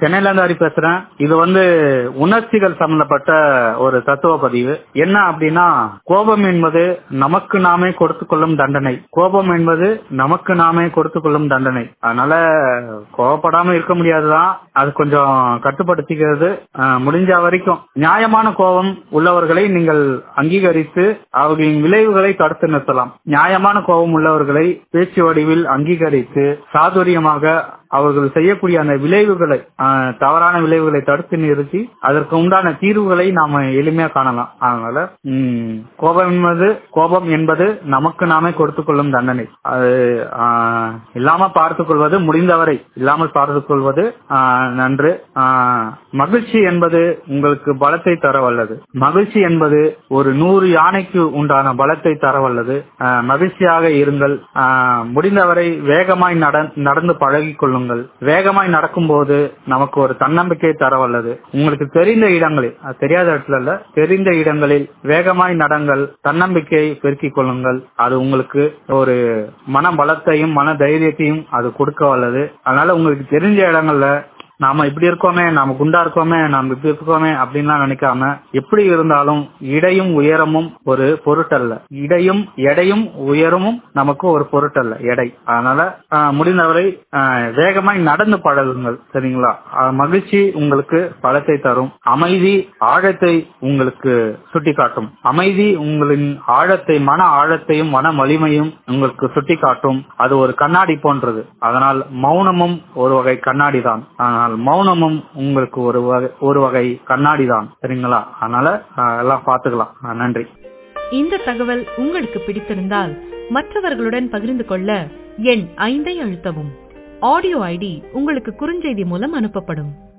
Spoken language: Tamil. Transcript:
சென்னையில இருந்து ஹரி பேசுறேன் இது வந்து உணர்ச்சிகள் சம்பந்தப்பட்ட ஒரு தத்துவ பதிவு என்ன அப்படின்னா கோபம் என்பது நமக்கு நாமே கொடுத்து கொள்ளும் தண்டனை கோபம் என்பது நமக்கு நாமே கொடுத்து கொள்ளும் தண்டனை அதனால கோபப்படாம இருக்க முடியாதுதான் அது கொஞ்சம் கட்டுப்படுத்திக்கிறது அஹ், முடிஞ்ச வரைக்கும் நியாயமான கோபம் உள்ளவர்களை நீங்கள் அங்கீகரித்து அவர்களின் விளைவுகளை தடுத்து நிறுத்தலாம் நியாயமான கோபம் உள்ளவர்களை பேச்சு வடிவில் அங்கீகரித்து சாதுரியமாக அவர்கள் செய்யக்கூடிய அந்த விளைவுகளை ஆஹ், தவறான விளைவுகளை தடுத்து நிறுத்தி அதற்கு உண்டான தீர்வுகளை நாம எளிமையா காணலாம் அதனால ம், கோபம் என்பது கோபம் என்பது நமக்கு நாமே கொடுத்துக் கொள்ளும் தண்டனை அது ஆஹ், இல்லாம பார்த்துக் கொள்வது முடிந்தவரை இல்லாமல் பார்த்துக் கொள்வது ஆஹ், நன்று ஆஹ், மகிழ்ச்சி என்பது உங்களுக்கு பலத்தை தர வல்லது மகிழ்ச்சி என்பது ஒரு நூறு யானைக்கு உண்டான பலத்தை தர வல்லது ஆஹ், மகிழ்ச்சியாக இருங்கள் ஆஹ், முடிந்தவரை வேகமாய் நட- நடந்து பழகிக் கொள்ளுங்கள் வேகமாய் நடக்கும்போது நமக்கு ஒரு தன்னம்பிக்கை தர வல்லது உங்களுக்கு தெரிந்த இடங்களில் அது தெரியாத இடத்துல இல்ல தெரிந்த இடங்களில் வேகமாய் நடங்கள் தன்னம்பிக்கையை பெருக்கிக் கொள்ளுங்கள் அது உங்களுக்கு ஒரு மன பலத்தையும் மன தைரியத்தையும் அது கொடுக்க வல்லது அதனால உங்களுக்கு தெரிஞ்ச இடங்கள்ல நாம இப்படி இருக்கோமே நாம குண்டா இருக்கோமே நாம இப்படி இருக்கோமே அப்படின்லாம் நினைக்காம எப்படி இருந்தாலும் இடையும் உயரமும் ஒரு பொருட்டல்ல இடையும் எடையும் உயரமும் நமக்கு ஒரு பொருட்டல்ல எடை அதனால ஆஹ், முடிந்தவரை ஆஹ், வேகமாய் நடந்து பழகுங்கள் சரிங்களா ஆஹ், மகிழ்ச்சி உங்களுக்கு பலத்தை தரும் அமைதி ஆழத்தை உங்களுக்கு சுட்டிக்காட்டும் அமைதி உங்களின் ஆழத்தை மன ஆழத்தையும் மன வலிமையும் உங்களுக்கு சுட்டிக்காட்டும் அது ஒரு கண்ணாடி போன்றது அதனால் மௌனமும் ஒரு வகை கண்ணாடி தான் ஆனால் மௌனமும் உங்களுக்கு ஒரு வகை ஒரு வகை கண்ணாடி தான் சரிங்களா அதனால ஆஹ், எல்லாம் பாத்துக்கலாம் ஆஹ், நன்றி இந்த தகவல் உங்களுக்கு பிடித்திருந்தால் மற்றவர்களுடன் பகிர்ந்து கொள்ள எண் ஐந்தை அழுத்தவும் ஆடியோ ஐடி உங்களுக்கு குறுஞ்செய்தி மூலம் அனுப்பப்படும்